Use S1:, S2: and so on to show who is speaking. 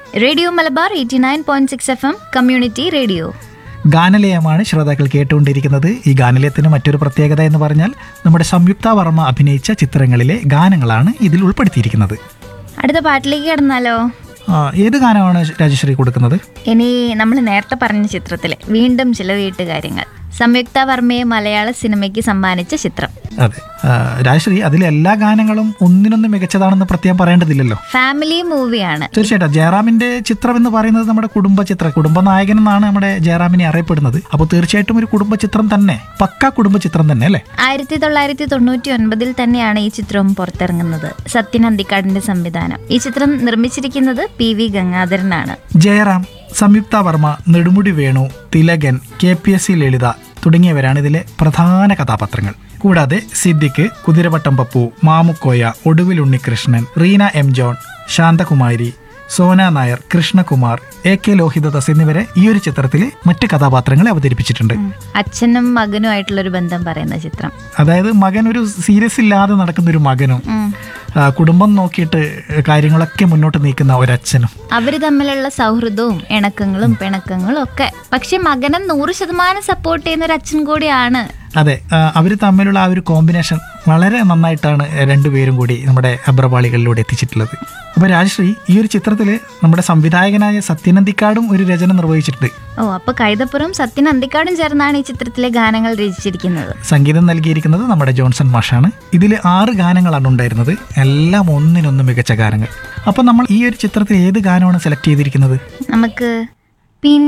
S1: Radio Malabar eighty nine point six F M community radio
S2: ഗാനലയമാണ് ശ്രോതാക്കൾ കേട്ടുകൊണ്ടിരിക്കുന്നത് ഈ ഗാനലയത്തിന് മറ്റൊരു പ്രത്യേകത എന്ന് പറഞ്ഞാൽ നമ്മുടെ സംയുക്ത വർമ്മ അഭിനയിച്ച ചിത്രങ്ങളിലെ ഗാനങ്ങളാണ് ഇതിൽ ഉൾപ്പെടുത്തിയിരിക്കുന്നത്
S1: അടുത്ത പാട്ടിലേക്ക് കിടന്നാലോ
S2: ആ, ഏത് ഗാനമാണ് രാജശ്രീ കൊടുക്കുന്നത്
S1: ഇനി നമ്മൾ നേരത്തെ പറഞ്ഞ ചിത്രത്തിലെ വീണ്ടും ചില വീട്ടുകാര്യങ്ങൾ സംയുക്ത വർമ്മയെ മലയാള സിനിമയ്ക്ക് സമ്മാനിച്ച ചിത്രം
S2: അതെ ആ, രാജശ്രീ അതിലെ എല്ലാ ഗാനങ്ങളും ഒന്നിനൊന്ന് മികച്ചതാണെന്ന് പ്രത്യേകം പറയേണ്ടതില്ലല്ലോ
S1: ഫാമിലി മൂവിയാണ്
S2: തീർച്ചയായിട്ടും ജയറാമിന്റെ ചിത്രം എന്ന് പറയുന്നത് നമ്മുടെ കുടുംബ ചിത്രം കുടുംബ നായകൻ എന്നാണ് നമ്മുടെ ജയറാമിനെ അറിയപ്പെടുന്നത് അപ്പോൾ തീർച്ചയായിട്ടും ഒരു കുടുംബ ചിത്രം തന്നെ പക്ക കുടുംബ ചിത്രം തന്നെ അല്ലേ
S1: ആയിരത്തി തൊള്ളായിരത്തി തൊണ്ണൂറ്റി ഒൻപതിൽ തന്നെയാണ് ഈ ചിത്രം പുറത്തിറങ്ങുന്നത് സത്യൻ അന്തിക്കാടിന്റെ സംവിധാനം ഈ ചിത്രം നിർമ്മിച്ചിരിക്കുന്നത് പി വി ഗംഗാധരനാണ്
S2: Jayaram Samyuktha Varma Nedumudi Venu Thilakan K P S C Lalitha തുടങ്ങിയവരാണ് ഇതിലെ പ്രധാന കഥാപാത്രങ്ങൾ കൂടാതെ Siddique Kuthiravattam Pappu Mamukkoya Oduvil Unnikrishnan Reena M John Santhakumari Sona Nair Krishnakumar A K Lohithadas എന്നിവരെ ഈ ഒരു ചിത്രത്തിലെ മറ്റ് കഥാപാത്രങ്ങളെ അവതരിപ്പിച്ചിട്ടുണ്ട്
S1: അച്ഛനും മകനുമായിട്ടുള്ള ഒരു ബന്ധം പറയുന്ന ചിത്രം
S2: അതായത് മകൻ ഒരു സീരിയസ് ഇല്ലാതെ നടക്കുന്ന ഒരു മകനും
S1: ഉം.
S2: ആ, കുടുംബം നോക്കിയിട്ട് കാര്യങ്ങളൊക്കെ മുന്നോട്ട് നീക്കുന്ന ഒരച്ഛനും
S1: അവര് തമ്മിലുള്ള സൗഹൃദവും ഇണക്കങ്ങളും പിണക്കങ്ങളും ഒക്കെ പക്ഷെ മകനെ നൂറ് ശതമാനം സപ്പോർട്ട് ചെയ്യുന്ന ഒരു അച്ഛൻ കൂടിയാണ്
S2: അതെ അവർ തമ്മിലുള്ള ആ ഒരു കോമ്പിനേഷൻ വളരെ നന്നായിട്ടാണ് രണ്ടുപേരും കൂടി നമ്മുടെ അബ്രപാളികളിലൂടെ എത്തിച്ചിട്ടുള്ളത് അപ്പോൾ രാജശ്രീ ഈ ഒരു ചിത്രത്തിൽ നമ്മുടെ സംവിധായകനായ സത്യനന്ദിക്കാടും ഒരു രചന നിർവഹിച്ചിട്ടുണ്ട്
S1: ഓ അപ്പൊ കൈതപ്പുറം സത്യൻ അന്തിക്കാടും ചേർന്നാണ് ഈ ചിത്രത്തിലെ ഗാനങ്ങൾ രചിച്ചിരിക്കുന്നത്
S2: സംഗീതം നൽകിയിരിക്കുന്നത് നമ്മുടെ ജോൺസൺ മാഷാണ് ഇതിൽ ആറ് ഗാനങ്ങളാണ് ഉണ്ടായിരുന്നത് എല്ലാം ഒന്നിനൊന്ന് മികച്ച ഗാനങ്ങൾ അപ്പോൾ നമ്മൾ ഈ ഒരു ചിത്രത്തിൽ ഏത് ഗാനമാണ് സെലക്ട് ചെയ്തിരിക്കുന്നത്
S1: നമുക്ക് പിന്നെ